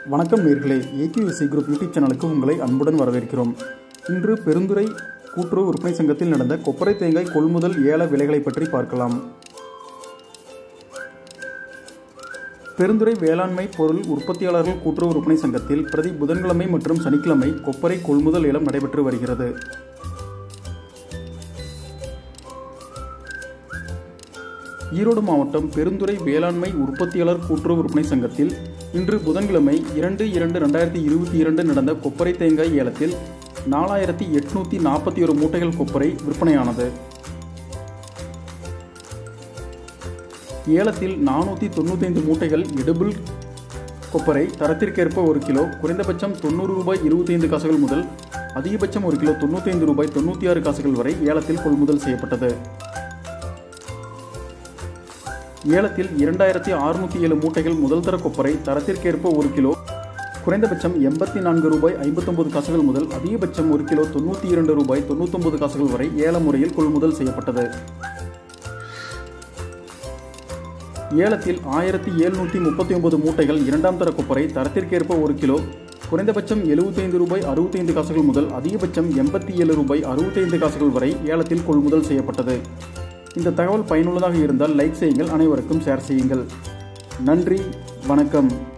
வணக்கம் நேர்களே AQSC group YouTube சேனலுக்கு உங்களை அன்புடன் வரவேற்கிறோம் இன்று பெருந்துறை கூட்டுறவு விற்பனை சங்கத்தில் நடந்த கொப்பரை தேங்காய் கொள்முதல் ஏல விலைகளை பற்றி பார்க்கலாம் பெருந்துறை வேளாண்மை பொருள் உற்பத்தியாளர்கள் கூட்டுறவு விற்பனை சங்கத்தில் பிரதி புதன்கிழமை மற்றும் சனிக்கிழமை கொப்பரை கொள்முதல் ஏலம் நடைபெற்று வருகிறது ஈரோடு மாவட்டம் பெருந்துறை வேளாண்மை உற்பத்தியாளர் கூட்டுறவு விற்பனை சங்கத்தில் இன்று புதன்கிழமை இரண்டு இரண்டு ரெண்டாயிரத்தி இருபத்தி இரண்டு நடந்த கொப்பரை தேங்காய் ஏலத்தில் நாலாயிரத்தி எட்நூத்தி நாற்பத்தி ஒரு மூட்டைகள் கொப்பரை விற்பனையானது ஏலத்தில் நானூற்றி தொண்ணூத்தைந்து மூட்டைகள் எடுபிள் கொப்பரை தரத்திற்கேற்ப ஒரு கிலோ குறைந்தபட்சம் தொண்ணூறு ரூபாய் இருபத்தைந்து காசுகள் முதல் அதிகபட்சம் ஒரு கிலோ தொண்ணூத்தைந்து ரூபாய் தொண்ணூற்றி ஆறு காசுகள் வரை ஏலத்தில் கொள்முதல் செய்யப்பட்டது ஏலத்தில் இரண்டாயிரத்தி அறுநூற்றி ஏழு மூட்டைகள் முதல் தர கொப்பரை தரத்திற்கேற்ப ஒரு கிலோ குறைந்தபட்சம் எண்பத்தி நான்கு ரூபாய் ஐம்பத்தொன்பது காசுகள் முதல் அதிகபட்சம் ஒரு கிலோ தொண்ணூற்றி இரண்டு ரூபாய் தொண்ணூத்தொன்பது காசுகள் வரை ஏல முறையில் கொள்முதல் செய்யப்பட்டது ஏலத்தில் ஆயிரத்தி எழுநூற்றி முப்பத்தி ஒன்பது மூட்டைகள் இரண்டாம் தர கொப்பரை தரத்திற்கேற்ப ஒரு கிலோ குறைந்தபட்சம் எழுபத்தைந்து ரூபாய் அறுபத்தைந்து காசுகள் முதல் அதிகபட்சம் எண்பத்தி ஏழு ரூபாய் அறுபத்தைந்து காசுகள் வரை ஏலத்தில் கொள்முதல் செய்யப்பட்டது இந்த தகவல் பயனுள்ளதாக இருந்தால் லைக் செய்யுங்கள் அனைவருக்கும் ஷேர் செய்யுங்கள் நன்றி வணக்கம்